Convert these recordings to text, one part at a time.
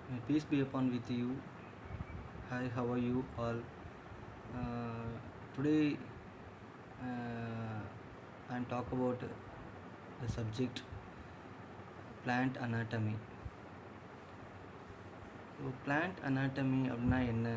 May peace be upon with you. Hi, how are you all? Uh, today, uh, I'm talk about the subject plant anatomy. So, plant anatomy அப்படின்னா என்ன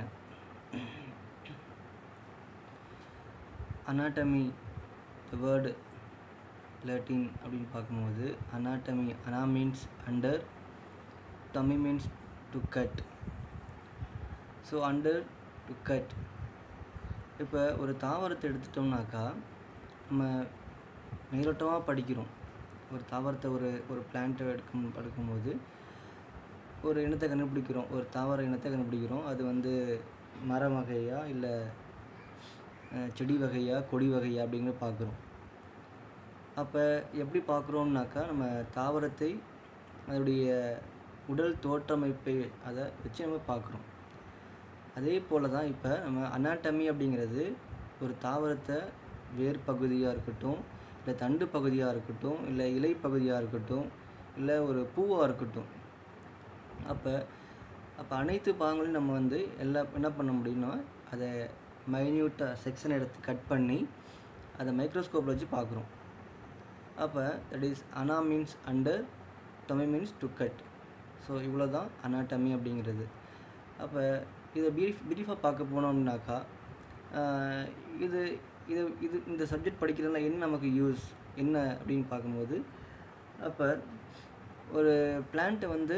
anatomy the word latin அப்படின்னு பார்க்கும்போது anatomy ana means under tummy means to cut so under to cut இப்போ ஒரு தாவரத்தை எடுத்துட்டோம்னாக்கா நம்ம மேலோட்டமாக படிக்கிறோம் ஒரு தாவரத்தை ஒரு ஒரு பிளான்ட்டை எடுக்கும் எடுக்கும்போது ஒரு இனத்தை கண்டுபிடிக்கிறோம் ஒரு தாவர இனத்தை கண்டுபிடிக்கிறோம் அது வந்து மர வகையா இல்லை செடி வகையா கொடி வகையா அப்படிங்கிற பார்க்குறோம் அப்போ எப்படி பார்க்குறோம்னாக்கா நம்ம தாவரத்தை அதனுடைய உடல் தோற்றமைப்பை அதை வச்சு நம்ம பார்க்குறோம் அதே போல் தான் இப்போ நம்ம அனாட்டமி அப்படிங்கிறது ஒரு தாவரத்தை வேர் பகுதியாக இருக்கட்டும் இல்லை தண்டு பகுதியாக இருக்கட்டும் இல்லை இலை பகுதியாக இருக்கட்டும் இல்லை ஒரு பூவாக இருக்கட்டும் அப்போ அப்போ அனைத்து பாகங்களையும் நம்ம வந்து எல்லா என்ன பண்ண முடியும்னா அதை மைன்யூட்டாக செக்ஷன் எடுத்து கட் பண்ணி அதை மைக்ரோஸ்கோப்பில் வச்சு பார்க்குறோம் அப்போ that is ana means under tomy means to cut so இவ்வளோ தான் அனாட்டமி அப்படிங்கிறது அப்போ இதை பிரீஃப் பிரீஃபாக பார்க்க போனோம்னாக்கா இது இது இது இந்த சப்ஜெக்ட் படிக்கிறதுல என்ன நமக்கு யூஸ் என்ன அப்படின்னு பார்க்கும்போது அப்போ ஒரு பிளான்ட்டை வந்து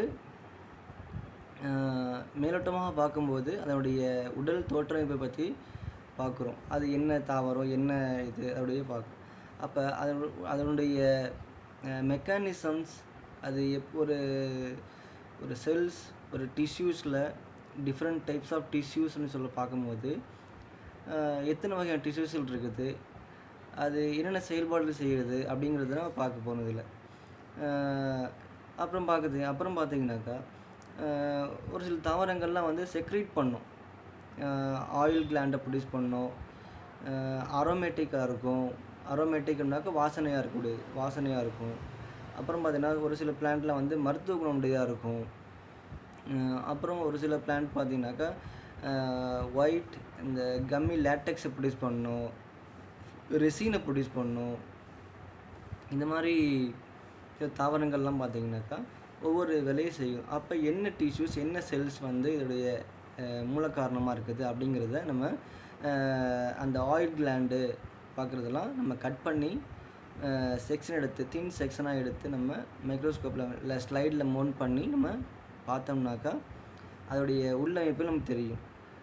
மேலோட்டமாக பார்க்கும்போது அதனுடைய உடல் தோற்றமைப்பை பற்றி பார்க்குறோம் அது என்ன தாவரம் என்ன இது அப்படியே பார்க்கும் அப்போ அதனு அதனுடைய மெக்கானிசம்ஸ் அது எப் ஒரு ஒரு செல்ஸ் ஒரு டிஷ்யூஸில் டிஃப்ரெண்ட் டைப்ஸ் ஆஃப் டிஷ்யூஸ்னு சொல்ல பார்க்கும்போது எத்தனை வகையான டிஷ்யூஸ்கள் இருக்குது அது என்னென்ன செயல்பாடுகள் செய்கிறது அப்படிங்கிறத நம்ம பார்க்க போனது இல்லை அப்புறம் பார்க்குது அப்புறம் பார்த்தீங்கன்னாக்கா ஒரு சில தாவரங்கள்லாம் வந்து செக்ரேட் பண்ணும் ஆயில் கிளாண்டை ப்ரொடியூஸ் பண்ணும் அரோமேட்டிக்காக இருக்கும் அரோமேட்டிக்னாக்கா வாசனையாக இருக்கக்கூடிய வாசனையாக இருக்கும் அப்புறம் பார்த்தீங்கன்னா ஒரு சில பிளான்ட்லாம் வந்து மருத்துவ குணமுடையதாக இருக்கும் அப்புறம் ஒரு சில பிளான்ட் பார்த்தீங்கன்னாக்கா ஒயிட் இந்த கம்மி லேட்டக்ஸை ப்ரொடியூஸ் பண்ணும் ரெசீனை ப்ரொடியூஸ் பண்ணும் இந்த மாதிரி தாவரங்கள்லாம் பார்த்தீங்கன்னாக்கா ஒவ்வொரு வேலையை செய்யும் அப்போ என்ன டிஷ்யூஸ் என்ன செல்ஸ் வந்து இதோடைய மூல காரணமாக இருக்குது அப்படிங்கிறத நம்ம அந்த ஆயில் கிளாண்டு பார்க்குறதெல்லாம் நம்ம கட் பண்ணி செக்ஷன் எடுத்து தின் செக்ஷனாக எடுத்து நம்ம மைக்ரோஸ்கோப்பில் இல்லை ஸ்லைடில் மவுண்ட் பண்ணி நம்ம பார்த்தோம்னாக்கா அதோடைய உள்ளமைப்பு நமக்கு தெரியும்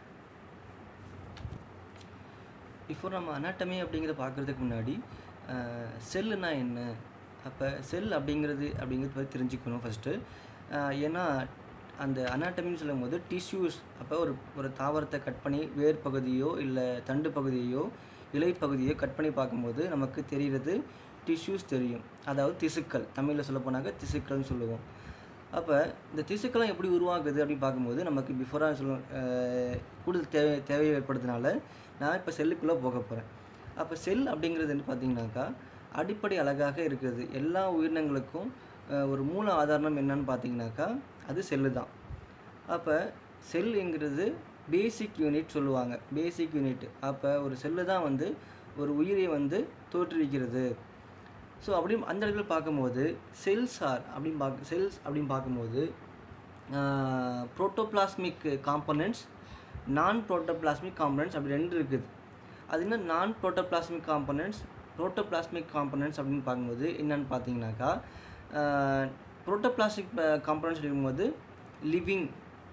இப்போ நம்ம அனாட்டமி அப்படிங்கிறத பார்க்குறதுக்கு முன்னாடி செல்லுனா என்ன அப்போ செல் அப்படிங்கிறது அப்படிங்கிறது பற்றி தெரிஞ்சுக்கணும் ஃபஸ்ட்டு ஏன்னா அந்த அனாட்டமின்னு சொல்லும் போது டிஷ்யூஸ் அப்போ ஒரு ஒரு தாவரத்தை கட் பண்ணி வேர் பகுதியோ இல்லை தண்டு பகுதியோ இலை பகுதியோ கட் பண்ணி பார்க்கும்போது நமக்கு தெரிகிறது டிஷ்யூஸ் தெரியும் அதாவது திசுக்கள் தமிழில் சொல்ல போனாக்க திசுக்கள்னு சொல்லுவோம் அப்போ இந்த திசுக்கெல்லாம் எப்படி உருவாகுது அப்படின்னு பார்க்கும்போது நமக்கு பிஃபோராக சொல்ல கூடுதல் தேவை தேவையை ஏற்படுறதுனால நான் இப்போ செல்லுக்குள்ளே போக போகிறேன் அப்போ செல் அப்படிங்கிறது என்ன பார்த்தீங்கன்னாக்கா அடிப்படை அழகாக இருக்குது எல்லா உயிரினங்களுக்கும் ஒரு மூல ஆதாரணம் என்னன்னு பார்த்தீங்கன்னாக்கா அது செல்லு தான் அப்போ செல்லுங்கிறது பேசிக் யூனிட் சொல்லுவாங்க பேசிக் யூனிட் அப்போ ஒரு செல்லு தான் வந்து ஒரு உயிரை வந்து தோற்றுவிக்கிறது ஸோ அப்படி அந்த இடத்துல பார்க்கும்போது செல்ஸ் ஆர் அப்படின்னு பார்க்க செல்ஸ் அப்படின்னு பார்க்கும்போது ப்ரோட்டோபிளாஸ்மிக் காம்பனன்ட்ஸ் நான் ப்ரோட்டோபிளாஸ்மிக் காம்பனன்ட்ஸ் அப்படி ரெண்டு இருக்குது அது என்ன நான் ப்ரோட்டோபிளாஸ்மிக் காம்பனன்ட்ஸ் ப்ரோட்டோபிளாஸ்மிக் காம்பனன்ட்ஸ் அப்படின்னு பார்க்கும்போது என்னென்னு பார்த்தீங்கன்னாக்கா ப்ரோட்டோபிளாஸ்மிக் காம்பனன்ட்ஸ் இருக்கும்போது லிவிங்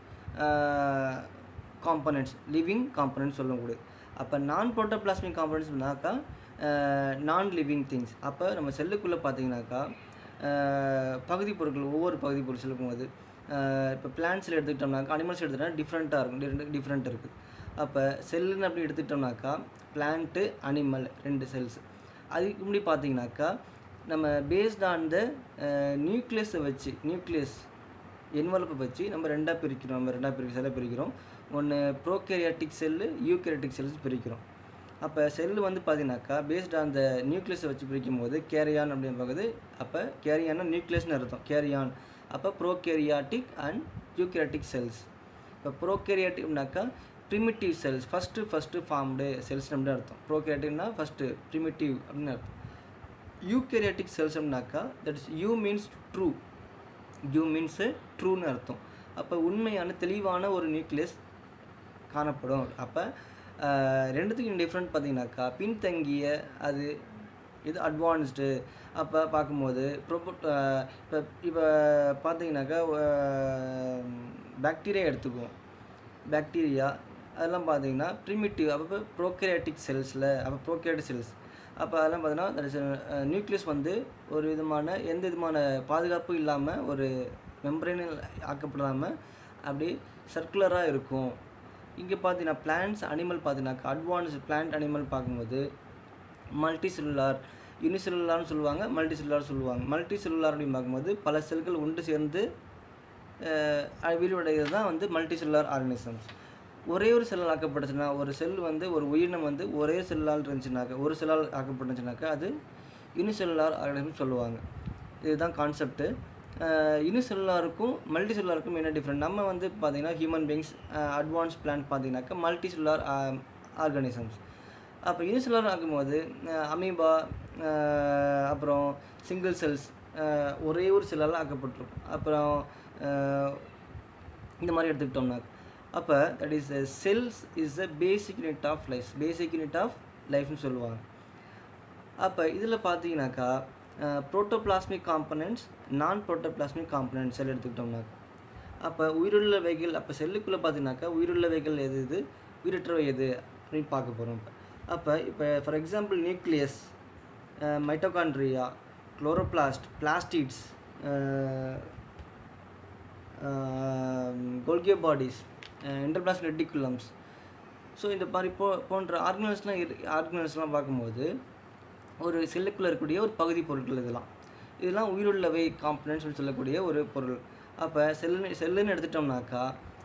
காம்பனன்ட்ஸ் லிவிங் காம்பனன்ட்ஸ் சொல்லக்கூடாது அப்போ நான் ப்ரோட்டோபிளாஸ்மிக் காம்பனன்ட்ஸ்னாக்கா நான் லிவிங் திங்ஸ் அப்போ நம்ம செல்லுக்குள்ளே பார்த்தீங்கன்னாக்கா பகுதி பொருட்கள் ஒவ்வொரு பகுதி பொருள் செல்லுக்கும்போது இப்போ பிளான்ஸில் எடுத்துக்கிட்டோம்னாக்கா அனிமல்ஸ் எடுத்துட்டோம்னா டிஃப்ரெண்ட்டாக இருக்கும் டிஃப்ரெண்ட் இருக்குது அப்போ செல்லுன்னு அப்படி எடுத்துக்கிட்டோம்னாக்கா பிளான்ட்டு அனிமல் ரெண்டு செல்ஸ் அதுக்கு முன்னாடி பார்த்தீங்கன்னாக்கா நம்ம பேஸ்ட் ஆன் த நியூக்ளியஸை வச்சு நியூக்ளியஸ் என்வலப்பை வச்சு நம்ம ரெண்டாக பிரிக்கிறோம் நம்ம ரெண்டாக பிரிக்க செல்லை பிரிக்கிறோம் ஒன்று ப்ரோகேரியாட்டிக் செல்லு யூகேரியாட்டிக் செல்ஸ் பிரிக்கிறோம் அப்போ செல்லு வந்து பார்த்தீங்கன்னாக்கா பேஸ்ட் ஆன் த நியூக்ளியஸை வச்சு பிரிக்கும் போது கேரியான் அப்படின்னு பார்க்குது அப்போ கேரியானா நியூக்ளியஸ்னு அர்த்தம் கேரியான் அப்போ ப்ரோகேரியாட்டிக் அண்ட் யூகேரியாட்டிக் செல்ஸ் இப்போ ப்ரோகேரியாட்டிவ்னாக்கா primitive cells first first formed cells அப்படின்னு அர்த்தம் ப்ரோகேரியாட்டிவ்னா ஃபஸ்ட்டு ப்ரிமிட்டிவ் அப்படின்னு அர்த்தம் யூகேரியாட்டிக் செல்ஸ் அப்படின்னாக்கா that is eu means true eu means ட்ரூன்னு அர்த்தம் அப்போ உண்மையான தெளிவான ஒரு நியூக்ளியஸ் காணப்படும் அப்போ ரெண்டுத்துக்கும் டிஃப்ரெண்ட் பார்த்தீங்கன்னாக்கா பின்தங்கிய அது இது அட்வான்ஸ்டு அப்போ பார்க்கும்போது ப்ரொபோ இப்போ இப்போ பார்த்தீங்கன்னாக்கா பாக்டீரியா எடுத்துக்குவோம் பாக்டீரியா அதெல்லாம் பார்த்தீங்கன்னா ப்ரிமிட்டிவ் அப்போ ப்ரோகேரியாட்டிக் செல்ஸில் அப்போ ப்ரோகேரியாட்டிக் செல்ஸ் அப்போ அதெல்லாம் பார்த்தீங்கன்னா நியூக்ளியஸ் வந்து ஒரு விதமான எந்த விதமான பாதுகாப்பும் இல்லாமல் ஒரு மெம்பரேனில் ஆக்கப்படாமல் அப்படி சர்க்குலராக இருக்கும் இங்கே பார்த்தீங்கன்னா பிளான்ஸ் அனிமல் பார்த்தீங்கன்னாக்கா அட்வான்ஸ் பிளான்ட் அனிமல் பார்க்கும்போது மல்டி செல்லுலார் யூனிசெல்லுலார்னு சொல்லுவாங்க மல்டி செல்லுலார் சொல்லுவாங்க மல்டி செல்லுலார் அப்படின்னு பார்க்கும்போது பல செல்கள் ஒன்று சேர்ந்து விரிவடைகிறது தான் வந்து மல்டி செல்லுலார் ஆர்கனிசம்ஸ் ஒரே ஒரு செல்லால் ஆக்கப்பட்டுச்சுன்னா ஒரு செல் வந்து ஒரு உயிரினம் வந்து ஒரே செல்லால் இருந்துச்சுனாக்கா ஒரு செல்லால் ஆக்கப்பட்டுச்சுனாக்கா அது யூனிசெல்லுலார் ஆர்கனிசம் சொல்லுவாங்க இதுதான் கான்செப்ட்டு யூனிசெல்லுலாருக்கும் மல்டி செல்லுலாருக்கும் என்ன டிஃப்ரெண்ட் நம்ம வந்து பார்த்திங்கன்னா ஹியூமன் பீங்ஸ் அட்வான்ஸ் பிளான்ட் பார்த்தீங்கன்னாக்கா மல்டி செல்லுலார் ஆர்கானிசம்ஸ் அப்போ யூனிசெல்லுலார் ஆகும்போது அமீபா அப்புறம் சிங்கிள் செல்ஸ் ஒரே ஒரு செல்லால் ஆக்கப்பட்டிருக்கும் அப்புறம் இந்த மாதிரி எடுத்துக்கிட்டோம்னா அப்போ that is cells is a basic unit of life basic unit of லைஃப்னு சொல்லுவாங்க அப்போ இதில் பார்த்தீங்கன்னாக்கா ப்ரோட்டோபிளாஸ்மிக் காம்பனன்ட்ஸ் நான் ப்ரோட்டோபிளாஸ்மிக் காம்பனன்ட் செல் எடுத்துக்கிட்டோம்னா அப்போ உயிருள்ளவைகள் அப்போ செல்லுக்குள்ளே பார்த்தீங்கன்னாக்கா உயிருள்ளவைகள் எது இது உயிரற்றவை எது அப்படின்னு பார்க்க போகிறோம் இப்போ அப்போ இப்போ for example nucleus mitochondria chloroplast plastids Golgi bodies interplast reticulums so இந்த மாதிரி போ போன்ற ஆர்கனல்ஸ்லாம் இரு ஆர்கனல்ஸ்லாம் பார்க்கும்போது ஒரு செல்லுக்குள்ளே இருக்கக்கூடிய ஒரு பகுதி பொருட்கள் இதெல்லாம் இதெல்லாம் உயிருள்ளவை காம்பனன்ட்ஸ்னு சொல்லக்கூடிய ஒரு பொருள் அப்போ செல்லு செல்லுன்னு எடுத்துட்டோம்னாக்கா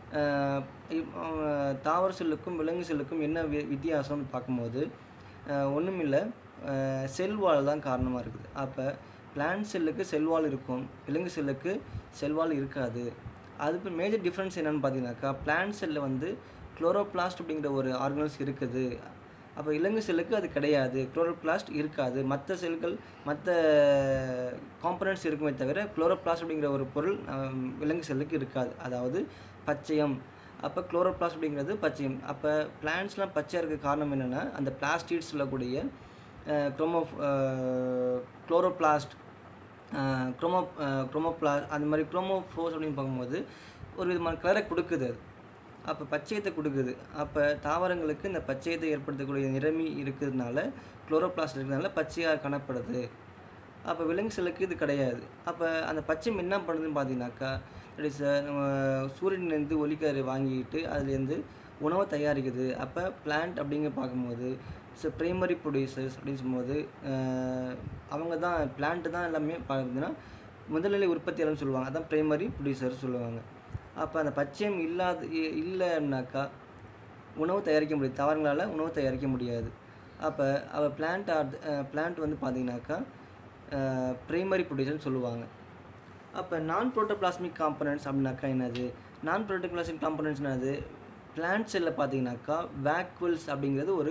தாவர செல்லுக்கும் விலங்கு செல்லுக்கும் என்ன வி வித்தியாசம்னு பார்க்கும்போது ஒன்றுமில்லை செல்வால் தான் காரணமாக இருக்குது அப்போ பிளான்ட் செல்லுக்கு செல்வால் இருக்கும் விலங்கு செல்லுக்கு செல்வால் இருக்காது அதுக்கு மேஜர் டிஃப்ரென்ஸ் என்னென்னு பார்த்தீங்கன்னாக்கா பிளான்ட் செல்லில் வந்து குளோரோபிளாஸ்ட் அப்படிங்கிற ஒரு ஆர்கனல்ஸ் இருக்குது அப்போ விலங்கு செல்லுக்கு அது கிடையாது குளோரோபிளாஸ்ட் இருக்காது மற்ற செல்கள் மற்ற காம்பனன்ட்ஸ் இருக்குமே தவிர குளோரோபிளாஸ்ட் அப்படிங்கிற ஒரு பொருள் விலங்கு செல்லுக்கு இருக்காது அதாவது பச்சையம் அப்போ குளோரோபிளாஸ்ட் அப்படிங்கிறது பச்சையம் அப்போ பிளான்ட்ஸ்லாம் பச்சையாக இருக்க காரணம் என்னென்னா அந்த பிளாஸ்டிட்ஸ் சொல்லக்கூடிய குரோமோ குளோரோபிளாஸ்ட் குரோமோ குரோமோப்ளாஸ் அந்த மாதிரி குரோமோஃபோர்ஸ் அப்படின்னு பார்க்கும்போது ஒரு விதமான கலரை கொடுக்குது அது அப்போ பச்சையத்தை கொடுக்குது அப்போ தாவரங்களுக்கு இந்த பச்சையத்தை ஏற்படுத்தக்கூடிய நிறமி இருக்கிறதுனால குளோரோபிளாஸ்ட் இருக்கிறதுனால பச்சையாக காணப்படுது அப்போ விலங்கு செல்லுக்கு இது கிடையாது அப்போ அந்த பச்சையம் என்ன பண்ணுதுன்னு பார்த்தீங்கன்னாக்கா இட்ஸ் நம்ம சூரியன்லேருந்து ஒலிக்கரு வாங்கிட்டு அதுலேருந்து உணவை தயாரிக்குது அப்போ பிளான்ட் அப்படிங்க பார்க்கும்போது ஸோ ப்ரைமரி ப்ரொடியூசர்ஸ் அப்படின்னு சொல்லும்போது அவங்க தான் பிளான்ட்டு தான் எல்லாமே பார்த்தீங்கன்னா முதல்நிலை உற்பத்தியாளர்னு சொல்லுவாங்க அதான் ப்ரைமரி ப்ரொடியூசர் சொல்லுவாங்க அப்போ அந்த பச்சையம் இல்லாத இல்லைன்னாக்கா உணவு தயாரிக்க முடியாது தாவரங்களால் உணவு தயாரிக்க முடியாது அப்போ அவள் பிளான்ட் பிளான்ட் வந்து பார்த்தீங்கன்னாக்கா ப்ரைமரி ப்ரொடியூசர்னு சொல்லுவாங்க அப்போ நான் ப்ரோட்டோபிளாஸ்மிக் காம்பனன்ட்ஸ் அப்படின்னாக்கா என்னது நான் ப்ரோட்டோபிளாஸ்மிக் காம்பனன்ட்ஸ் என்னது பிளான்ட் செல்லில் பார்த்தீங்கன்னாக்கா வேக்வல்ஸ் அப்படிங்கிறது ஒரு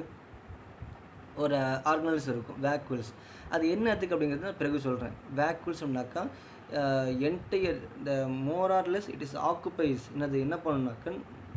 ஒரு ஆர்கனல்ஸ் இருக்கும் வேக்வல்ஸ் அது என்னத்துக்கு அப்படிங்கிறது நான் பிறகு சொல்கிறேன் வேக்வல்ஸ் அப்படின்னாக்கா என்டையர் இந்த மோரார்லெஸ் இட் இஸ் ஆக்குப்பைஸ் என்னது என்ன பண்ணணுனாக்கா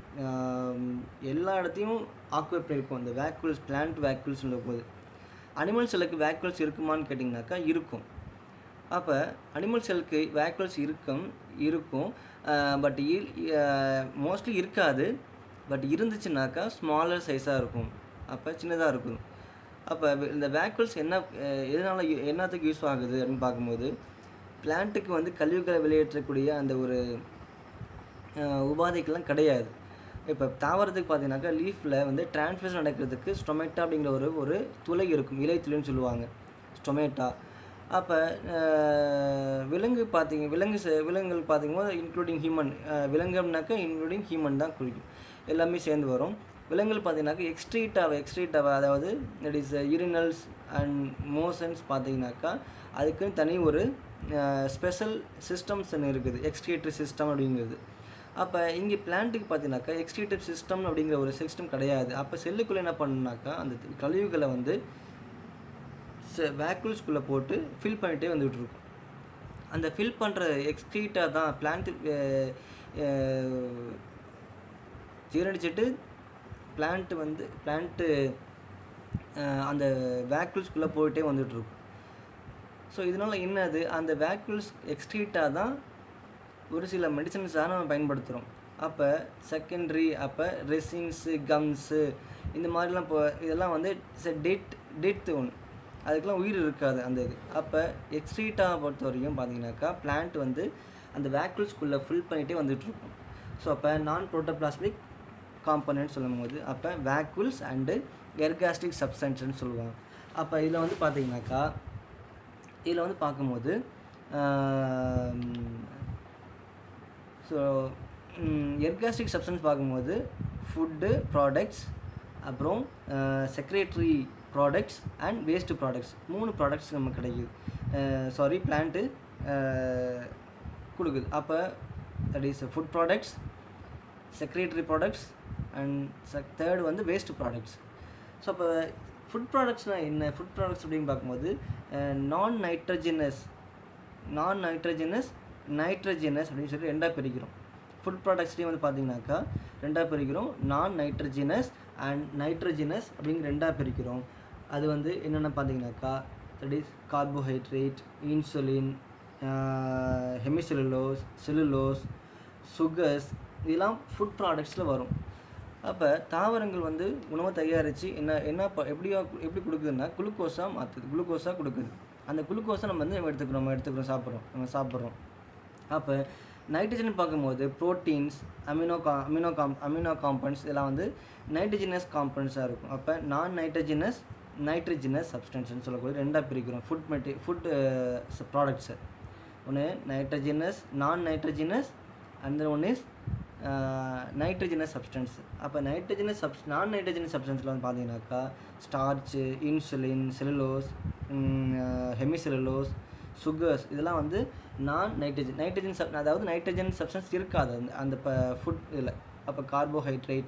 எல்லா இடத்தையும் ஆக்குபை பண்ணியிருக்கும் அந்த வேக்வல்ஸ் பிளான்ட் வேக்வல்ஸ் போது அனிமல் செல்லுக்கு வேக்வல்ஸ் இருக்குமான்னு கேட்டிங்கனாக்கா இருக்கும் அப்போ அனிமல் செல்லுக்கு வேக்வல்ஸ் இருக்கும் இருக்கும் பட் மோஸ்ட்லி இருக்காது பட் இருந்துச்சுனாக்கா ஸ்மாலர் சைஸாக இருக்கும் அப்போ சின்னதாக இருக்கும் அப்போ இந்த வேக்வல்ஸ் என்ன எதனால் என்னத்துக்கு யூஸ் ஆகுது அப்படின்னு பார்க்கும்போது பிளான்ட்டுக்கு வந்து கழிவுகளை வெளியேற்றக்கூடிய அந்த ஒரு உபாதைக்கெல்லாம் கிடையாது இப்போ தாவரத்துக்கு பார்த்தீங்கன்னாக்கா லீஃபில் வந்து டிரான்ஸ்ஃபர்ஸ் நடக்கிறதுக்கு ஸ்டொமேட்டா அப்படிங்கிற ஒரு ஒரு துளை இருக்கும் இலை துளைன்னு சொல்லுவாங்க ஸ்டொமேட்டா அப்போ விலங்கு பார்த்தீங்க விலங்கு விலங்குகள் பார்த்தீங்கன்னா இன்க்ளூடிங் ஹியூமன் விலங்கு அப்படின்னாக்கா இன்க்ளூடிங் ஹியூமன் தான் குறிக்கும் எல்லாமே சேர்ந்து வரும் விலங்குகள் பார்த்தீங்கன்னாக்கா எக்ஸ்ட்ரீட்டாக எக்ஸ்ட்ரீட்டாக அதாவது it is urinals and motions பார்த்தீங்கன்னாக்கா அதுக்குன்னு தனி ஒரு ஸ்பெஷல் சிஸ்டம்ஸ் இருக்குது எக்ஸ்ட்ரீட்டரி சிஸ்டம் அப்படிங்கிறது அப்போ இங்கே பிளான்ட்டுக்கு பார்த்தீங்கன்னாக்கா எக்ஸ்க்ரீட்டிவ் சிஸ்டம் அப்படிங்கிற ஒரு சிஸ்டம் கிடையாது அப்போ செல்லுக்குள்ளே என்ன பண்ணுனாக்கா அந்த கழிவுகளை வந்து வேக்குல்ஸ்குள்ளே போட்டு ஃபில் பண்ணிகிட்டே வந்துகிட்டு இருக்கும் அந்த ஃபில் பண்ணுற எக்ஸ்க்ரீட்டாக தான் பிளான்ட்டு ஜீரணிச்சிட்டு பிளான்ட்டு வந்து பிளான்ட்டு அந்த வேக்குல்ஸ்குள்ளே போயிட்டே வந்துட்டுருக்கும் ஸோ இதனால் என்னது அந்த வேக்குல்ஸ் எக்ஸ்க்ரீட்டாக தான் ஒரு சில மெடிசன்ஸாக நம்ம பயன்படுத்துகிறோம் அப்போ செகண்டரி அப்போ ரெசின்ஸு கம்ஸு இந்த மாதிரிலாம் இப்போ இதெல்லாம் வந்து டெட் டெட் ஒன்று அதுக்கெலாம் உயிர் இருக்காது அந்த இது அப்போ எக்ஸ்ட்ரீட்டாக பொறுத்த வரைக்கும் பார்த்தீங்கன்னாக்கா பிளான்ட் வந்து அந்த வேக்குல்ஸ்குள்ளே ஃபில் பண்ணிகிட்டே வந்துட்டுருக்கும் ஸோ அப்போ நான் ப்ரோட்டோபிளாஸ்மிக் காம்பனன்ட் சொல்லும் போது அப்போ வேக்குல்ஸ் அண்டு எர்காஸ்டிக் சப்ஸ்டன்ஸ்னு சொல்லுவாங்க அப்போ இதில் வந்து பார்த்தீங்கன்னாக்கா இதில் வந்து பார்க்கும்போது ஸோ எர்காஸ்டிக் சப்ஸ்டன்ஸ் பார்க்கும்போது ஃபுட்டு ப்ராடக்ட்ஸ் அப்புறம் secretory products and waste products மூணு ப்ராடக்ட்ஸ் நமக்கு கிடைக்குது சாரி பிளான்ட்டு கொடுக்குது அப்போ that is food products secretory products and sec third வந்து வேஸ்ட் ப்ராடக்ட்ஸ் ஸோ அப்போ ஃபுட் ப்ராடக்ட்ஸ்னால் என்ன ஃபுட் ப்ராடக்ட்ஸ் அப்படின்னு பார்க்கும்போது நான் நைட்ரஜனஸ் நான் நைட்ரஜனஸ் நைட்ரஜனஸ் அப்படின்னு சொல்லி ரெண்டாக பிரிக்கிறோம் ஃபுட் ப்ராடக்ட்ஸ்லேயும் வந்து பார்த்தீங்கன்னாக்கா ரெண்டாக பிரிக்கிறோம் நான் நைட்ரஜனஸ் அண்ட் நைட்ரஜனஸ் அப்படிங்கிற ரெண்டாக பிரிக்கிறோம் அது வந்து என்னென்ன பார்த்தீங்கன்னாக்கா that is carbohydrate insulin hemicellulose cellulose sugars இதெல்லாம் ஃபுட் ப்ராடக்ட்ஸில் வரும் அப்போ தாவரங்கள் வந்து உணவை தயாரித்து என்ன என்ன ப எப்படியா எப்படி கொடுக்குதுன்னா குளுக்கோஸாக மாற்றுது குளுக்கோஸாக கொடுக்குது அந்த குளுக்கோஸை நம்ம வந்து நம்ம எடுத்துக்கிறோம் நம்ம எடுத்துக்கிறோம் சாப்பிட்றோம் நம்ம சாப்பிட்றோம் அப்போ நைட்ரஜன் பார்க்கும்போது proteins amino ca amino com amino compounds இதெல்லாம் வந்து நைட்ரஜனஸ் காம்பவுண்ட்ஸாக இருக்கும் அப்போ நான் நைட்ரஜனஸ் நைட்ரஜனஸ் சப்ஸ்டன்ஸ்னு சொல்லக்கூடிய ரெண்டாக பிரிக்கிறோம் ஃபுட் மெட்டி ஃபுட் ப்ராடக்ட்ஸை ஒன்று nitrogenous non nitrogenous and one is nitrogenous substance அப்போ நைட்ரஜனஸ் சப்ஸ் நான் நைட்ரஜனஸ் சப்ஸ்டன்ஸில் வந்து பார்த்தீங்கன்னாக்கா starch insulin cellulose hemicellulose sugars இதெல்லாம் வந்து நான் நைட்ரஜன் நைட்ரஜன் சப் அதாவது நைட்ரஜன் சப்ஸ்டன்ஸ் இருக்காது அந்த அந்த இப்போ ஃபுட் இதில் அப்போ கார்போஹைட்ரேட்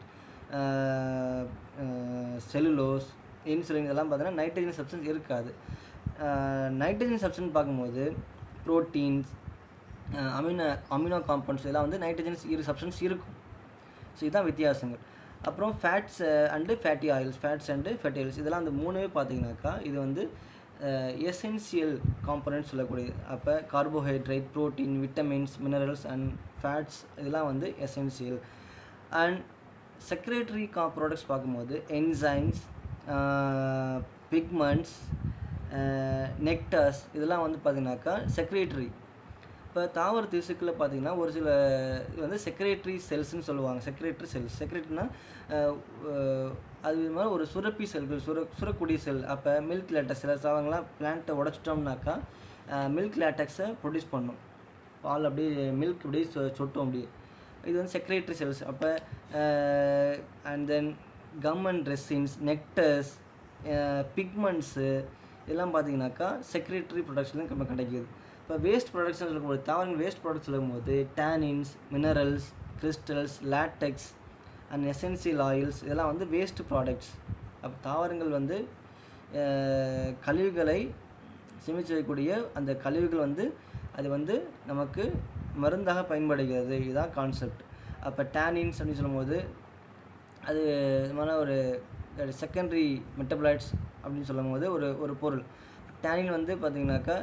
செலுலோஸ் இன்சுலின் இதெல்லாம் பார்த்தீங்கன்னா நைட்ரஜன் சப்ஸ்டன்ஸ் இருக்காது நைட்ரஜன் சப்ஸ்டன்ஸ் பார்க்கும்போது ப்ரோட்டீன்ஸ் அமினோ அமினோ காம்பவுண்ட்ஸ் இதெல்லாம் வந்து நைட்ரஜன்ஸ் இரு சப்ஸ்டன்ஸ் இருக்கும் ஸோ இதுதான் வித்தியாசங்கள் அப்புறம் fats and fatty oils fats and fatty oils இதெல்லாம் அந்த மூணுமே பார்த்தீங்கன்னாக்கா இது வந்து எசென்சியல் காம்பனன்ட் சொல்லக்கூடியது அப்போ carbohydrate protein vitamins minerals and fats இதெல்லாம் வந்து essential and secretory ca products பார்க்கும்போது என்சைம்ஸ் பிக்மெண்ட்ஸ் நெக்டர்ஸ் இதெல்லாம் வந்து பார்த்திங்கனாக்கா செக்ரேட்டரி இப்போ தாவர திசுக்களில் பார்த்தீங்கன்னா ஒரு சில இது வந்து செக்ரேட்டரி செல்ஸ்னு சொல்லுவாங்க செக்ரேட்டரி செல்ஸ் செக்ரேட்டரினா அது மாதிரி ஒரு சுரப்பி செல்கள் சுர சுரக்கூடிய செல் அப்போ மில்க் லேட்டக்ஸ் சில சாவங்களாம் பிளான்ட்டை உடச்சிட்டோம்னாக்கா மில்க் லேட்டக்ஸை ப்ரொடியூஸ் பண்ணும் பால் அப்படியே மில்க் அப்படியே சொ- சொட்டும் அப்படியே இது வந்து செக்ரேட்டரி செல்ஸ் அப்போ and then gum and resins nectars pigments இதெல்லாம் பார்த்தீங்கன்னாக்கா செக்ரேட்டரி ப்ரொடக்ஷன் நம்ம கிடைக்கிது இப்போ வேஸ்ட் ப்ராடக்ட்ஸ் சொல்லும்போது தாவரங்கள் வேஸ்ட் ப்ராடக்ட்ஸ் சொல்லும்போது tannins minerals crystals latex and essential oils இதெல்லாம் வந்து வேஸ்ட் ப்ராடக்ட்ஸ் அப்போ தாவரங்கள் வந்து அஹ், கழிவுகளை சேமித்து வைக்கக்கூடிய அந்த கழிவுகள் வந்து அது வந்து நமக்கு மருந்தாக பயன்படுகிறது இதுதான் கான்செப்ட் அப்போ டேனின்ஸ் அப்படின்னு சொல்லும்போது அது இதுமான ஒரு செகண்டரி மெட்டபிளைட்ஸ் அப்படின்னு சொல்லும்போது ஒரு ஒரு பொருள் டேனின் வந்து பார்த்திங்கனாக்கா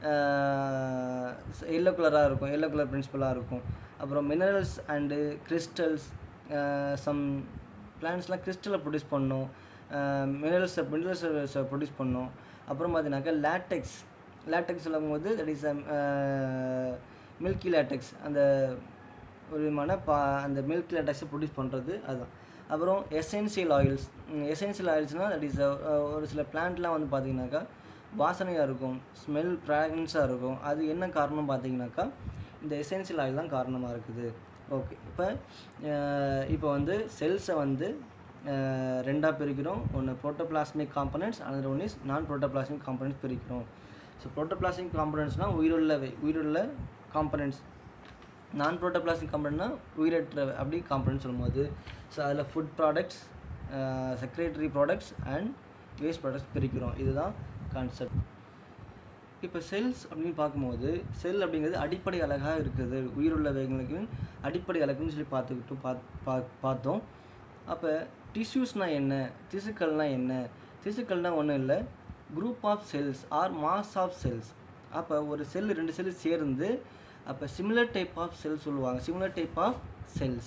எல்லோ கலராக இருக்கும் எல்லோ கலர் பிரின்சிபலாக இருக்கும் அப்புறம் மினரல்ஸ் அண்டு கிறிஸ்டல்ஸ் சம் பிளான்ஸ்லாம் கிறிஸ்டலை ப்ரொடியூஸ் பண்ணும் மினரல்ஸை மினரல்ஸை ப்ரொடியூஸ் பண்ணும் அப்புறம் பார்த்தீங்கன்னாக்கா லேட்டெக்ஸ் லேட்டெக்ஸ் சொல்லும்போது தட் இஸ் மில்கி லேட்டெக்ஸ் அந்த ஒரு விதமான பா அந்த மில்க் லேட்டக்ஸை ப்ரொடியூஸ் பண்ணுறது அதுதான் அப்புறம் எசென்சியல் ஆயில்ஸ் எசென்சியல் ஆயில்ஸ்னால் தட் இஸ் ஒரு சில பிளான்ட்லாம் வந்து பார்த்தீங்கன்னாக்கா வாசனையாக இருக்கும் ஸ்மெல் ப்ராக்னன்ஸாக இருக்கும் அது என்ன காரணம் பார்த்தீங்கன்னாக்கா இந்த எசென்சியல் ஆயில் தான் காரணமாக இருக்குது ஓகே இப்போ இப்போ வந்து செல்ஸை வந்து ரெண்டாக பிரிக்கிறோம் ஒன்று protoplasmic components another one is non protoplasmic components பிரிக்கிறோம் ஸோ ப்ரோட்டோபிளாஸ்மிக் காம்பனன்ட்ஸ்னால் உயிருள்ள உயிருள்ள காம்பனன்ட்ஸ் நான் ப்ரோட்டோபிளாஸ்மிக் காம்பனண்ட்னா உயிரற்ற அப்படி காம்பனண்ட் சொல்லும்போது ஸோ அதில் food products secretory products and waste products பிரிக்கிறோம் இதுதான் கான்செப்ட் இப்போ செல்ஸ் அப்படின்னு பார்க்கும்போது செல் அப்படிங்கிறது அடிப்படை அழகாக இருக்குது உயிருள்ள வேகங்களுக்கு அடிப்படை அழகுன்னு சொல்லி பார்த்துக்கிட்டோம் பாத் பா பார்த்தோம் அப்போ டிஷ்யூஸ்னால் என்ன திசுக்கள்னால் என்ன திசுக்கள்னால் ஒன்றும் இல்லை group of cells or mass of cells அப்போ ஒரு செல் ரெண்டு செல் சேர்ந்து அப்போ சிமிலர் டைப் ஆஃப் செல் சொல்லுவாங்க similar type of cells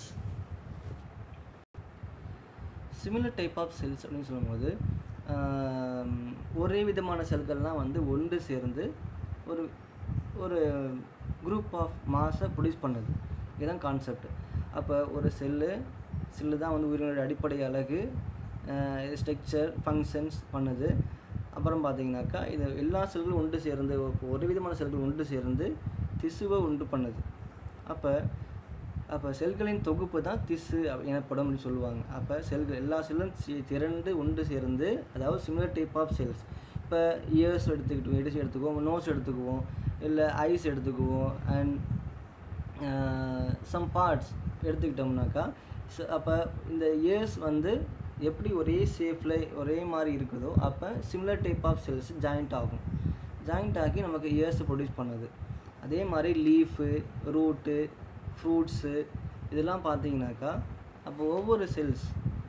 similar type of cells அப்படின்னு சொல்லும்போது ஆம், ஒரே விதமான செல்கள்லாம் வந்து ஒன்று சேர்ந்து ஒரு ஒரு குரூப் ஆஃப் மாஸை ப்ரொடியூஸ் பண்ணுது இதுதான் கான்செப்ட் அப்போ ஒரு செல்லு செல்லு தான் வந்து உயிரினோட அடிப்படை அழகு ஸ்ட்ரக்சர் ஃபங்க்ஷன்ஸ் பண்ணுது அப்புறம் பார்த்தீங்கன்னாக்கா இது எல்லா செல்களும் ஒன்று சேர்ந்து இப்போ ஒரு விதமான செல்கள் ஒன்று சேர்ந்து திசுவை உண்டு பண்ணுது அப்போ அப்போ செல்களின் தொகுப்பு தான் திசு அப்ப- எனப்படும் அப்படின்னு சொல்லுவாங்க அப்போ செல்கள் எல்லா செல்லும் சி- திரண்டு ஒன்று சேர்ந்து அதாவது சிமிலர் டைப் ஆஃப் செல்ஸ் இப்போ இயர்ஸ் எடுத்துக்கிட்டோம் எடுத்து எடுத்துக்குவோம் நோஸ் எடுத்துக்குவோம் இல்லை ஐஸ் எடுத்துக்குவோம் அண்ட் சம் பார்ட்ஸ் எடுத்துக்கிட்டோம்னாக்கா அப்போ இந்த இயர்ஸ் வந்து எப்படி ஒரே ஷேப்பில் ஒரே மாதிரி இருக்குதோ அப்போ similar type of cells joint ஆகும் ஜாயிண்ட் ஆகி நமக்கு இயர்ஸ் ப்ரொடியூஸ் பண்ணுது அதே மாதிரி லீஃபு ரூட்டு ஃப்ரூட்ஸு இதெல்லாம் பார்த்தீங்கன்னாக்கா அப்போ ஒவ்வொரு cells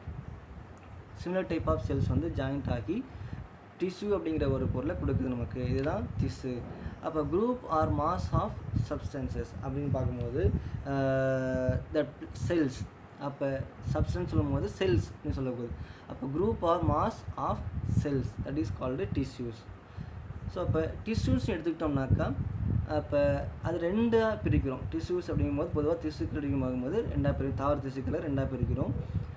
similar type of cells வந்து ஜாயிண்ட் ஆகி டிஷ்யூ அப்படிங்கிற ஒரு பொருளை கொடுக்குது நமக்கு இதுதான் திசு அப்போ group or mass of substances அப்படின்னு பார்க்கும்போது தட் செல்ஸ் அப்போ சப்ஸ்டன்ஸ் சொல்லும்போது செல்ஸ்னு சொல்லக்கூடாது அப்போ group or mass of cells that is called tissues so அப்போ டிஷ்யூஸ் எடுத்துக்கிட்டோம்னாக்கா அப்போ அது ரெண்டாக பிரிக்கிறோம் டிஷ்யூஸ் அப்படிங்கும்போது பொதுவாக திசுக்கள் அப்படின்னு பார்க்கும்போது ரெண்டாக பிரி தாவர திசுக்களை ரெண்டாக பிரிக்கிறோம்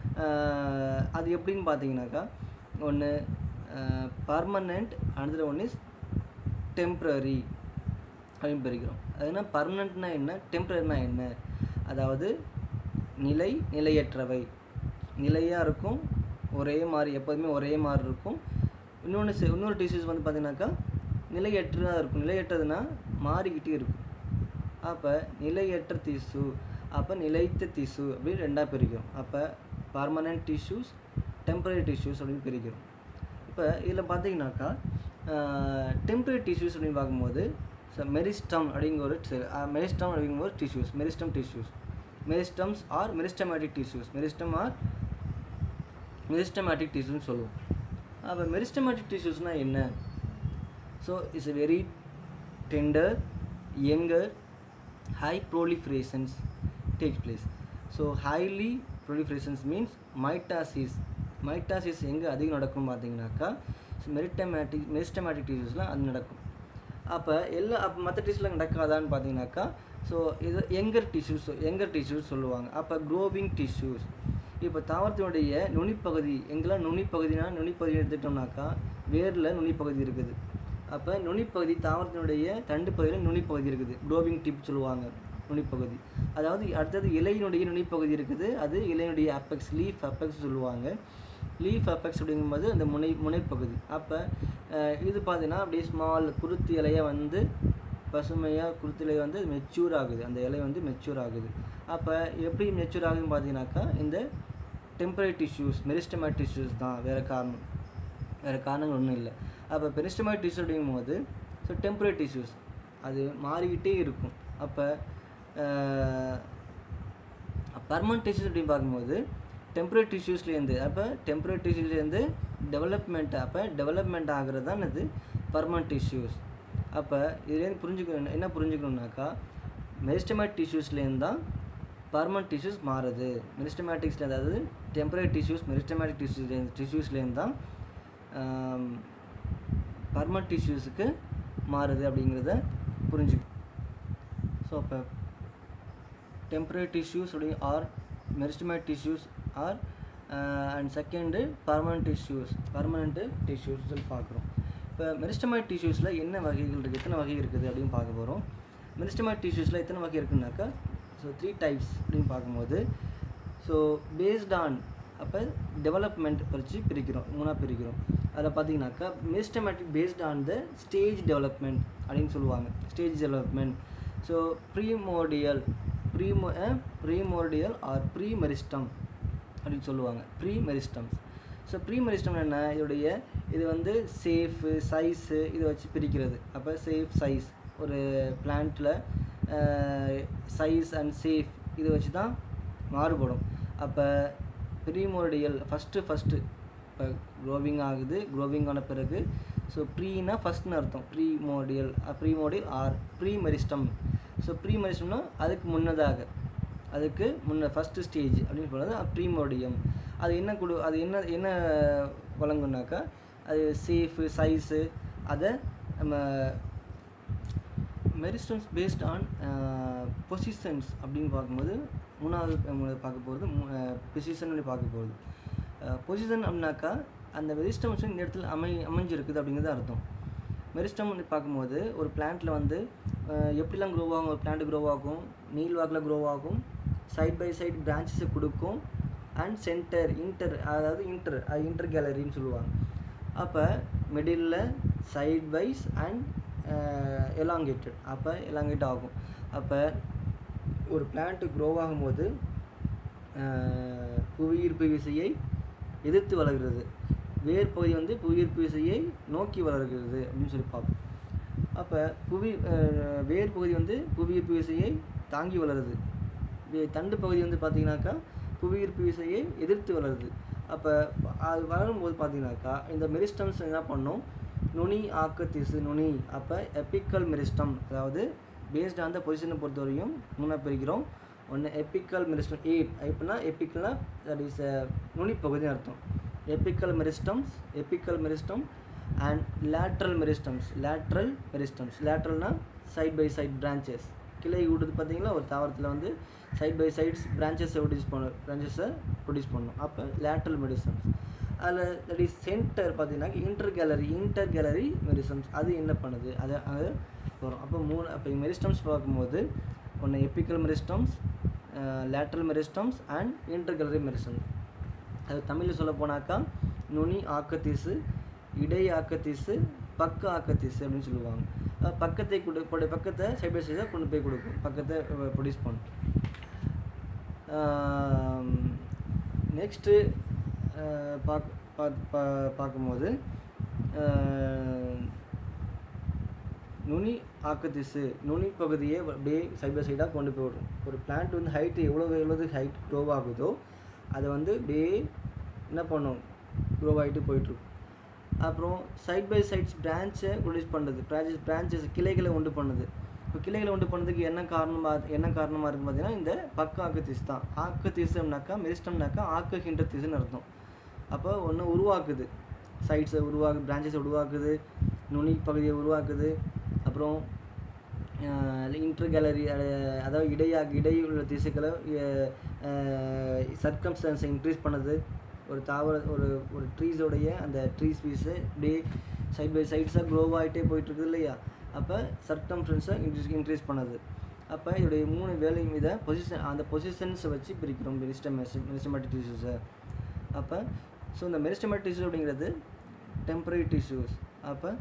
ஆஹ் அது எப்படின்னு பார்த்தீங்கன்னாக்கா ஒன்று permanent another one is temporary அப்படின்னு பிரிக்கிறோம் அது என்ன பர்மனெண்ட்னா என்ன டெம்ப்ரரினா என்ன அதாவது நிலை நிலையற்றவை நிலையாக இருக்கும் ஒரே மாதிரி எப்போதுமே ஒரே மாதிரி இருக்கும் இன்னொன்று செ- இன்னொரு டிஷ்யூஸ் வந்து பார்த்தீங்கன்னாக்கா நிலையற்றதாக இருக்கும் நிலையற்றதுன்னா மாறிக்கிட்டே இருக்கும் அப்போ நிலையற்ற திசு அப்போ நிலைத்த திசு அப்படின்னு ரெண்டாக பிரிக்கிறோம் அப்போ பர்மனன்ட் டிஷ்யூஸ் டெம்பரரி டிஷ்யூஸ் அப்படின்னு பிரிக்கிறோம் இப்போ இதில் பார்த்தீங்கன்னாக்கா டெம்பரரி டிஷ்யூஸ் அப்படின்னு பார்க்கும்போது ஸோ மெரிஸ்டம் அப்படிங்கிற ஒரு மெரிஸ்டம் அப்படிங்கிற ஒரு tissues meristem tissues meristems or meristematic tissues meristem or meristematic டிஷ்யூஸ்னு சொல்லுவோம் அப்போ மெரிஸ்டமேட்டிக் டிஷ்யூஸ்னால் என்ன so it's a very tender younger high proliferations takes place so highly proliferations means mitosis mitosis எங்கே அதிகம் நடக்கும் பார்த்தீங்கன்னாக்கா மெரிட்டமேட்டிக் மெரிஸ்டமேட்டிக் டிஷ்யூஸில் அது நடக்கும் அப்போ எல்லா அப்போ மற்ற டிஷ்யூஸில் நடக்காதான்னு பார்த்தீங்கன்னாக்கா ஸோ இது எங்கர் டிஷ்யூஸ் எங்கர் டிஷ்யூஸ் சொல்லுவாங்க அப்போ க்ரோவிங் டிஷ்யூஸ் இப்போ தாவரத்தினுடைய நுனிப்பகுதி எங்கெல்லாம் நுனிப்பகுதினா நுனிப்பகுதி எடுத்துக்கிட்டோம்னாக்கா வேரில் நுனிப்பகுதி இருக்குது அப்போ நுனிப்பகுதி தாவரத்தினுடைய தண்டு பகுதியில் நுனிப்பகுதி இருக்குது க்ரோவிங் டிப் சொல்லுவாங்க நுனிப்பகுதி அதாவது அடுத்தது இலையினுடைய நுனிப்பகுதி இருக்குது அது இலையினுடைய அப்பெக்ஸ் லீஃப் அப்பெக்ஸ் சொல்லுவாங்க லீஃப் அப்பெக்ஸ் அப்படிங்கும்போது அந்த முனை முனைப்பகுதி அப்போ இது பார்த்தீங்கன்னா அப்படியே ஸ்மால் குருத்து இலையை வந்து பசுமையாக குருத்து இலை வந்து மெச்சூர் ஆகுது அந்த இலை வந்து மெச்சூர் ஆகுது அப்போ எப்படி மெச்சூர் ஆகுதுன்னு பார்த்தீங்கன்னாக்கா இந்த டெம்பரரி டிஷ்யூஸ் மெரிஸ்டமேட் டிஷ்யூஸ் தான் வேறு காரணம் வேறு காரணங்கள் ஒன்றும் இல்லை அப்போ பெரிஸ்டமேட் டிஷ்யூ அப்படிங்கும்போது ஸோ டெம்பரரி டிஷ்யூஸ் அது மாறிக்கிட்டே இருக்கும் அப்போ பர்மனன்ட் டிஷ்யூஸ் அப்படின்னு பார்க்கும்போது டெம்பரரி டிஷ்யூஸ்லேருந்து அப்போ டெம்பரரி டிஷ்யூஸ்லேருந்து டெவலப்மெண்ட் அப்போ டெவலப்மெண்ட் ஆகிறது தான் இது பர்மனன்ட் டிஷ்யூஸ் அப்போ இதுலேருந்து புரிஞ்சுக்கணும் என்ன புரிஞ்சுக்கணுன்னாக்கா மெரிஸ்டமேட் டிஷ்யூஸ்லேருந்து தான் பர்மனன்ட் டிஷ்யூஸ் மாறுது மெரிஸ்டமேட்டிக்ஸில் அதாவது டெம்பரரி டிஷ்யூஸ் மெரிஸ்டமேட்டிக் டிஷ்யூஸ்லேருந்து டிஷ்யூஸ்லேருந்து தான் பர்மனன்ட் டிஷ்யூஸுக்கு மாறுது அப்படிங்கிறத புரிஞ்சுக்கணும் ஸோ அப்போ டெம்பரரி டிஷ்யூஸ் அப்படி ஆர் மெரிஸ்டமேட் tissues or and second permanent tissues permanent tissues சொல்லி பார்க்குறோம் இப்போ மெரிஸ்டமேட் டிஷ்யூஸில் என்ன வகைகள் இருக்குது எத்தனை வகை இருக்குது அப்படின்னு பார்க்க போகிறோம் மெரிஸ்டமேட் டிஷ்யூஸில் எத்தனை வகை இருக்குன்னாக்கா ஸோ த்ரீ டைப்ஸ் அப்படின்னு பார்க்கும்போது ஸோ பேஸ்ட் ஆன் அப்போ டெவலப்மெண்ட் வச்சு பிரிக்கிறோம் மூணாக பிரிக்கிறோம் அதில் பார்த்தீங்கன்னாக்கா meristematic based on the stage development அப்படின்னு சொல்லுவாங்க stage development so primordial primo primordial or pre meristem அப்படின்னு சொல்லுவாங்க pre meristems so pre meristem என்ன இதோடைய இது வந்து சேஃபு சைஸு இதை வச்சு பிரிக்கிறது அப்போ சேஃப் சைஸ் ஒரு பிளான்ட்டில் சைஸ் அண்ட் சேஃப் இதை வச்சு தான் மாறுபடும் அப்போ ப்ரீமோர்டியல் ஃபஸ்ட்டு ஃபஸ்ட்டு இப்போ க்ரோவிங் ஆகுது க்ரோவிங் ஆன பிறகு ஸோ ப்ரீனா ஃபஸ்ட்னு அர்த்தம் primordial primordial or pre meristem so pre மெரிஸ்டம்னா அதுக்கு முன்னதாக அதுக்கு முன்ன ஃபஸ்ட்டு ஸ்டேஜ் அப்படின்னு சொல்கிறது ப்ரீமோடியம் அது என்ன கொடு அது என்ன என்ன வழங்குனாக்கா அது சேஃபு சைஸு அதை நம்ம மெரிஸ்டம்ஸ் பேஸ்ட் ஆன் பொசிஷன்ஸ் அப்படின்னு பார்க்கும்போது மூணாவது நம்ம பார்க்க போகிறது பொசிஷன் பார்க்க போகுது பொசிஷன் அப்படின்னாக்கா அந்த மெரிஸ்டம்ஸ் இந்த இடத்துல அமை அமைஞ்சிருக்குது அப்படிங்கிறது அர்த்தம் மெரிஸ்டம் பார்க்கும்போது ஒரு பிளான்ட்டில் வந்து அஹ், எப்படிலாம் க்ரோ ஆகும் ஒரு பிளான்ட் க்ரோ ஆகும் நீல் வாக்கில் க்ரோ ஆகும் சைட் பை சைட் பிரான்ச்சஸை கொடுக்கும் அண்ட் சென்டர் இன்டர் அதாவது இன்டர் அது இன்டர் கேலரின்னு சொல்லுவாங்க அப்போ middle side wise and elongated அப்போ எலாங்கேட் ஆகும் அப்போ ஒரு பிளான்ட் க்ரோ ஆகும்போது அஹ், புவியீர்ப்பு விசையை எதிர்த்து வளர்கிறது வேர் பகுதி வந்து புவியீர்ப்பு விசையை நோக்கி வளர்கிறது அப்படின்னு சொல்லி பார்ப்போம் அப்போ புவி அஹ், வேர் பகுதி வந்து புவியீர்ப்பு விசையை தாங்கி வளருது வே- தண்டு பகுதி வந்து பார்த்தீங்கன்னாக்கா புவியீர்ப்பு விசையை எதிர்த்து வளருது அப்போ அது வளரும்போது பார்த்தீங்கன்னாக்கா இந்த மெரிஸ்டம்ஸ் என்ன பண்ணும் நுனி ஆக்க திசு நுனி அப்போ எப்பிக்கல் மெரிஸ்டம் அதாவது பேஸ்ட் ஆன் த பொசிஷனை பொறுத்தவரையும் மூணாக பிரிக்கிறோம் ஒன்று எப்பிக்கல் மெரிஸ்டம் ஏப் எப்படின்னா எப்பிக்கல்னா தட் இஸ் நுனி பகுதின்னு அர்த்தம் apical meristems apical meristem and lateral meristems lateral meristems லேட்ரல்னா சைட் பை சைட் பிரான்ச்சஸ் கிளை விடுறது பார்த்தீங்களா ஒரு தாவரத்தில் வந்து சைட் பை சைட்ஸ் பிரான்ச்சஸை ப்ரொடியூஸ் பண்ணும் பிரான்ச்சஸை ப்ரொடியூஸ் பண்ணும் அப்போ லேட்ரல் மெடிசன்ஸ் அதில் தட் இஸ் சென்டர் பார்த்தீங்கன்னா intercalary intercalary medicines அது என்ன பண்ணுது அதை அது வரும் அப்போ மூணு அப்போ மெரிஸ்டம்ஸ் பார்க்கும்போது ஒன்று apical meristems lateral meristems and intercalary meristems அது தமிழில் சொல்ல போனாக்கா நுனி ஆக்கத்தீசு இடை ஆக்கத்தீசு பக்க ஆக்கத்தீசு அப்படின்னு சொல்லுவாங்க அஹ் பக்கத்தை கொடு கொடு பக்கத்தை சைட் பை சைடாக கொண்டு போய் கொடுக்கும் பக்கத்தை ப்ரொடியூஸ் பண்ணும் நெக்ஸ்ட்டு பார்க்க பார்த்து பா பார்க்கும்போது அஹ், நுனி ஆக்கத்திசு நுனி பகுதியை அப்படியே சைட் பை சைடாக கொண்டு போய் விடும் ஒரு பிளான்ட் வந்து ஹைட்டு எவ்வளோ எவ்வளோ ஹைட் க்ரோ ஆகுதோ அதை வந்து அப்படியே என்ன பண்ணும் க்ரோ ஆகிட்டு போயிட்டுருக்கும் அப்புறம் சைட் பை சைட்ஸ் பிரான்ச்சை ப்ரொடியூஸ் பண்ணுறது பிரான்ச்சஸ் பிரான்ச்சஸ் கிளைகளை உண்டு பண்ணுது இப்போ கிளைகளை உண்டு பண்ணதுக்கு என்ன காரணமாக என்ன காரணமாக இருக்குது பார்த்தீங்கன்னா இந்த பக்க ஆக்கத்திஸ் தான் ஆக்கத்திசம்னாக்கா மெரிஸ்டம்னாக்கா ஆக்குகின்ற திசுன்னு அர்த்தம் அப்போ ஒன்று உருவாக்குது சைட்ஸை உருவாக்கு பிரான்ச்சஸை உருவாக்குது நுனி பகுதியை உருவாக்குது அப்புறம் இன்டர் கேலரி அதாவது இடையா இடையுள்ள திசுக்களை சர்க்கம்ஸ்டன்ஸை இன்க்ரீஸ் பண்ணுது ஒரு தாவர ஒரு ஒரு ட்ரீஸோடைய அந்த ட்ரீ ஸ்பீஸை இப்படியே சைட் பை சைட்ஸாக க்ரோ ஆகிட்டே போயிட்டுருக்குது இல்லையா அப்போ சர்க்கம்ஃபரன்ஸை இன்க்ரீஸ் இன்க்ரீஸ் பண்ணுது அப்போ இதோடைய மூணு வேலையும் இதை பொசிஷன் அந்த பொசிஷன்ஸை வச்சு பிரிக்கிறோம் மெரிஸ்டம் மெரிஸ்டமேட்டிக் டிஷ்யூஸை அப்போ ஸோ இந்த மெரிஸ்டமேட்டிக் டிஷ்யூ அப்படிங்கிறது டெம்பரரி டிஷ்யூஸ் அப்போ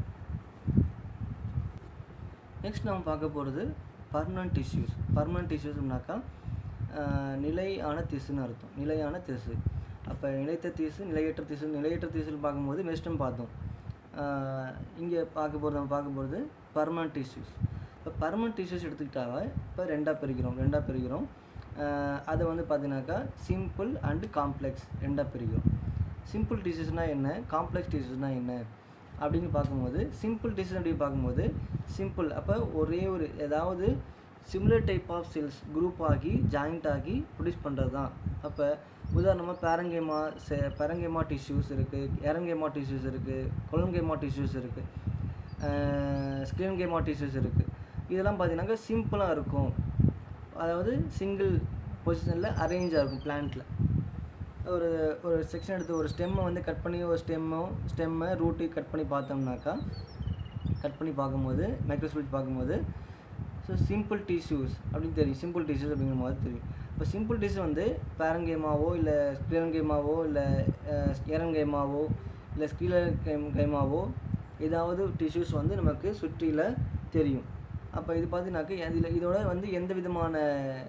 நெக்ஸ்ட் நம்ம பார்க்க போகிறது பர்மனன்ட் டிஷ்யூஸ் பர்மனன்ட் டிஷ்யூஸ்னாக்கா நிலையான திசுன்னு அர்த்தம் நிலையான திசு அப்போ நிலைத்த திசு நிலையற்ற திசு நிலையற்ற திசுன்னு பார்க்கும்போது மெஸ்டம் பார்த்தோம் இங்கே பார்க்க போகிறது நம்ம பார்க்க போகிறது பர்மனன்ட் டிஷ்யூஸ் இப்போ பர்மனன்ட் டிஷ்யூஸ் எடுத்துக்கிட்டாவே இப்போ ரெண்டாக பிரிக்கிறோம் ரெண்டாக பிரிக்கிறோம் ஆஹ் அதை வந்து பார்த்தீங்கன்னாக்கா சிம்பிள் அண்டு காம்ப்ளெக்ஸ் ரெண்டாக பிரிக்கிறோம் சிம்பிள் டிஷ்யூஸ்னால் என்ன காம்ப்ளெக்ஸ் டிஷ்யூஸ்னால் என்ன அப்படின்னு பார்க்கும்போது சிம்பிள் டிஷ்யூஸ் அப்படி பார்க்கும்போது சிம்பிள் அப்போ ஒரே ஒரு ஏதாவது similar type of cells group ஆகி ஜாயிண்ட் ஆகி ப்ரொடியூஸ் பண்ணுறது தான் அப்போ உதாரணமாக பேரங்கேமா செ பேரங்கேமா டிஷ்யூஸ் இருக்குது எரங்கேமா டிஷ்யூஸ் இருக்குது கொலங்கேமா டிஷ்யூஸ் இருக்குது ஸ்கிரீன்கேமா டிஷ்யூஸ் இருக்குது இதெல்லாம் பார்த்தீங்கன்னாக்கா சிம்பிளாக இருக்கும் அதாவது சிங்கிள் பொசிஷனில் அரேஞ்சாக இருக்கும் பிளான்ட்டில் ஒரு ஒரு செக்ஷன் எடுத்து ஒரு ஸ்டெம்மை வந்து கட் பண்ணி ஒரு ஸ்டெம்மோ ஸ்டெம்மை ரூட்டு கட் பண்ணி பார்த்தோம்னாக்கா கட் பண்ணி பார்க்கும்போது மைக்ரோஸ்கோப் பார்க்கும்போது ஸோ சிம்பிள் டிஷ்யூஸ் அப்படின்னு தெரியும் சிம்பிள் டிஷ்யூஸ் அப்படிங்கிற மாதிரி தெரியும் இப்போ சிம்பிள் டிஷ்யூ வந்து பேரங்கேமாவோ இல்லை ஸ்க்ரீரங்கேமாவோ இல்லை ஸ்கேரங்கேமாவோ இல்லை ஸ்கீலர் கைமாவோ ஏதாவது டிஷ்யூஸ் வந்து நமக்கு சுற்றில தெரியும் அப்போ இது பார்த்தீங்கன்னாக்கா இதில் இதோட வந்து எந்த விதமான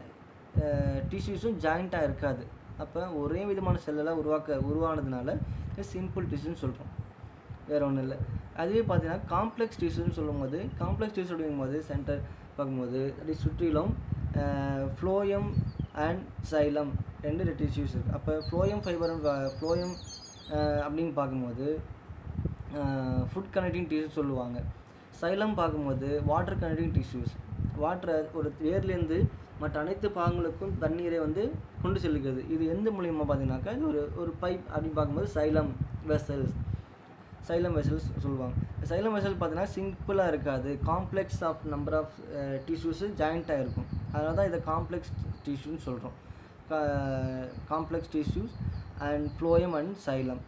டிஷ்யூஸும் ஜாயிண்ட்டாக இருக்காது அப்போ ஒரே விதமான செல்லெல்லாம் உருவாக்க உருவானதுனால சிம்பிள் டிஷ்யூன்னு சொல்கிறோம் வேறு ஒன்றும் இல்லை அதுவே பார்த்தீங்கன்னா காம்ப்ளெக்ஸ் டிஷ்யூன்னு சொல்லும்போது காம்ப்ளெக்ஸ் டிஷ்யூ அப்படிங்கும்போது சென்டர் பார்க்கும்போது அப்படி சுற்றிலும் ஃப்ளோயம் அண்ட் சைலம் ரெண்டு டிஷ்யூஸ் இருக்குது அப்போ ஃப்ளோயம் ஃபைபர் ஃப்ளோயம் அப்படின்னு பார்க்கும்போது ஃபுட் கனெக்டிங் டிஷ்யூஸ் சொல்லுவாங்க சைலம் பார்க்கும்போது வாட்டர் கனெக்டிங் டிஷ்யூஸ் வாட்டரை ஒரு வேர்லேருந்து மற்ற அனைத்து பாகங்களுக்கும் தண்ணீரை வந்து கொண்டு செல்லுகிறது இது எந்த மூலியமாக பார்த்தீங்கன்னாக்கா இது ஒரு ஒரு பைப் அப்படின்னு பார்க்கும்போது சைலம் வெசல்ஸ் சைலம் வெசல்ஸ் சொல்லுவாங்க சைலம் வெசல் பார்த்தீங்கன்னா சிம்பிளாக இருக்காது complex of number of tissues ஜாயிண்ட்டாக இருக்கும் அதனால தான் இதை காம்ப்ளெக்ஸ் டிஷ்யூன்னு சொல்கிறோம் complex tissues and phloem and xylem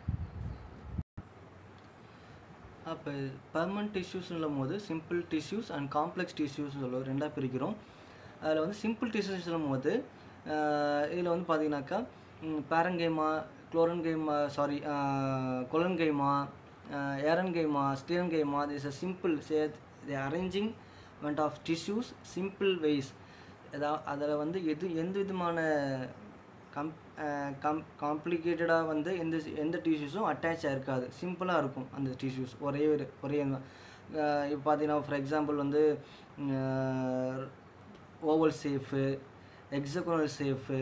அப்போ பர்மனன்ட் டிஷ்யூஸ் சொல்லும் போது simple tissues and complex tissues சொல்லுவோம் ரெண்டாக பிரிக்கிறோம் அதில் வந்து சிம்பிள் டிஷ்யூஸ் சொல்லும் போது இதில் வந்து பார்த்தீங்கன்னாக்கா parenchyma chlorenchyma sorry collenchyma aerenchyma sclerenchyma is a simple say the arrangement of tissues simple ways எதா அதில் வந்து எது எந்த விதமான கம் கம் காம்ப்ளிகேட்டடாக வந்து எந்த எந்த டிஷ்யூஸும் அட்டாச் ஆகிருக்காது சிம்பிளாக இருக்கும் அந்த டிஷ்யூஸ் ஒரே ஒரு ஒரே இப்போ பார்த்தீங்கன்னா ஃபார் எக்ஸாம்பிள் வந்து oval shape hexagonal shape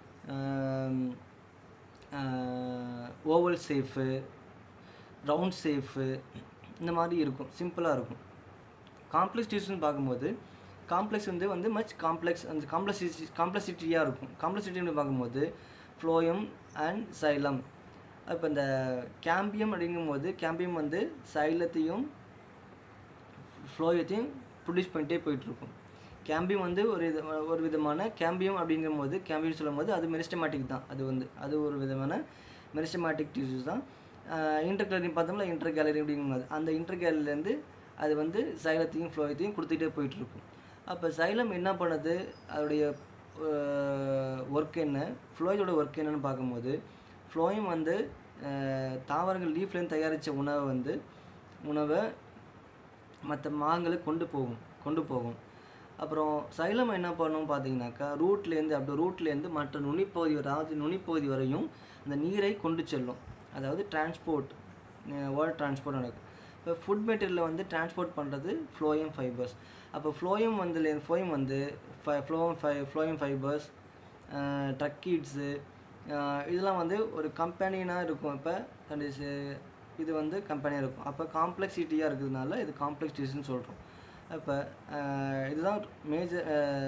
oval shape round shape இந்த மாதிரி இருக்கும் சிம்பிளாக இருக்கும் காம்ப்ளெக்ஸ் டிஷ்யூஸ்னு பார்க்கும்போது காம்ப்ளெக்ஸ் வந்து வந்து மச் காம்ப்ளெக்ஸ் அந்த காம்ப்ளெக்சிட்டி காம்ப்ளெக்சிட்டியாக இருக்கும் காம்ப்ளெக்சிட்டின்னு பார்க்கும்போது ஃப்ளோயம் அண்ட் சைலம் இப்போ இந்த கேம்பியம் அப்படிங்கும்போது கேம்பியம் வந்து சைலத்தையும் ஃப்ளோயத்தையும் ப்ரொடியூஸ் பண்ணிட்டே போயிட்டுருக்கும் கேம்பியம் வந்து ஒரு இது ஒரு விதமான கேம்பியம் அப்படிங்கும்போது கேம்பியம் சொல்லும் போது அது மெரிஸ்டமேட்டிக் தான் அது வந்து அது ஒரு விதமான மெரிஸ்டமேட்டிக் டிஷ்யூஸ் தான் இன்டர் கேலரி பார்த்தோம்னா இன்டர் கேலரி அப்படிங்கும்போது அந்த இன்டர் கேலரிலேருந்து அது வந்து சைலத்தையும் ஃப்ளோயத்தையும் கொடுத்துட்டே போயிட்டுருக்கும் அப்போ சைலம் என்ன பண்ணுது அதோடைய ஒர்க் என்ன ஃப்ளோயோட ஒர்க் என்னன்னு பார்க்கும்போது ஃப்ளோயம் வந்து தாவரங்கள் லீஃப்லேருந்து தயாரித்த உணவை வந்து உணவை மற்ற மாங்களுக்கு கொண்டு போகும் கொண்டு போகும் அப்புறம் சைலம் என்ன பண்ணும் பார்த்தீங்கன்னாக்கா ரூட்லேருந்து அப்படி ரூட்லேருந்து மற்ற நுனிப்பகுதி அதாவது நுனிப்பகுதி வரையும் அந்த நீரை கொண்டு செல்லும் அதாவது டிரான்ஸ்போர்ட் வேர்ல்ட் டிரான்ஸ்போர்ட் நடக்கும் இப்போ ஃபுட் மெட்டீரியலில் வந்து டிரான்ஸ்போர்ட் பண்ணுறது ஃப்ளோயம் ஃபைபர்ஸ் அப்போ ஃப்ளோயம் வந்து ஃப்ளோயம் வந்து fi phloem fi phloem fibres tracheids இதெல்லாம் வந்து ஒரு கம்பெனினாக இருக்கும் இப்போ இது வந்து கம்பெனியாக இருக்கும் அப்போ காம்ப்ளெக்சிட்டியாக இருக்கிறதுனால இது காம்ப்ளெக்ஸ் டிஷ்யூன்னு சொல்கிறோம் இப்போ இதுதான் மேஜர்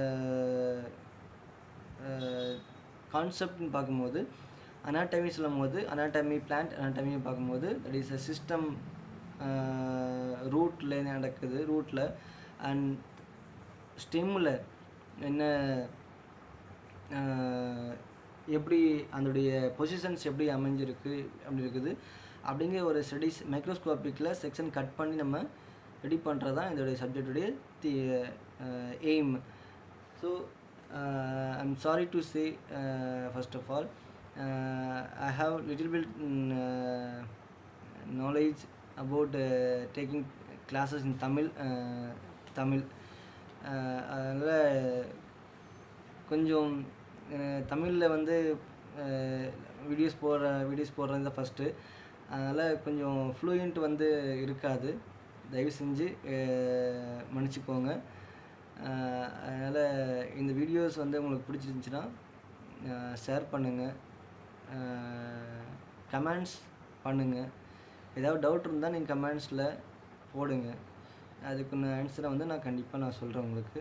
கான்செப்ட்னு பார்க்கும்போது அனாட்டமி சொல்லும் போது அனாட்டமி பிளான்ட் அனாட்டமியை பார்க்கும்போது தட் இஸ் அ சிஸ்டம் ரூட்டில் நடக்குது ரூட்டில் அண்ட் ஸ்டெம்மில் என்ன எப்படி அதனுடைய பொசிஷன்ஸ் எப்படி அமைஞ்சிருக்கு அப்படி இருக்குது அப்படிங்கிற ஒரு ஸ்டடீஸ் மைக்ரோஸ்கோப்பிக்கில் செக்ஷன் கட் பண்ணி நம்ம ரெடி பண்ணுறது தான் இதோடைய சப்ஜெக்டுடைய the aim so I'm sorry to say first of all I have little bit knowledge about uh, taking classes in Tamil uh, Tamil அதனால் கொஞ்சம் தமிழில் வந்து வீடியோஸ் போடுற வீடியோஸ் போடுறது தான் ஃபஸ்ட்டு அதனால் கொஞ்சம் ஃப்ளூயண்ட் வந்து இருக்காது தயவு செஞ்சு மன்னிச்சிக்கோங்க அதனால் இந்த வீடியோஸ் வந்து உங்களுக்கு பிடிச்சிருந்துச்சின்னா ஷேர் பண்ணுங்கள் கமெண்ட்ஸ் பண்ணுங்கள் ஏதாவது டவுட் இருந்தால் நீங்கள் கமெண்ட்ஸில் போடுங்க அதுக்குன்னு ஆன்சரை வந்து நான் கண்டிப்பாக நான் சொல்கிறேன் உங்களுக்கு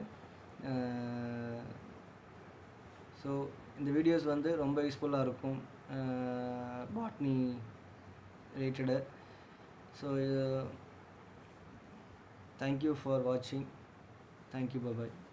ஸோ இந்த வீடியோஸ் வந்து ரொம்ப யூஸ்ஃபுல்லாக இருக்கும் botany related so thank you for வாட்சிங் தேங்க்யூ பாய்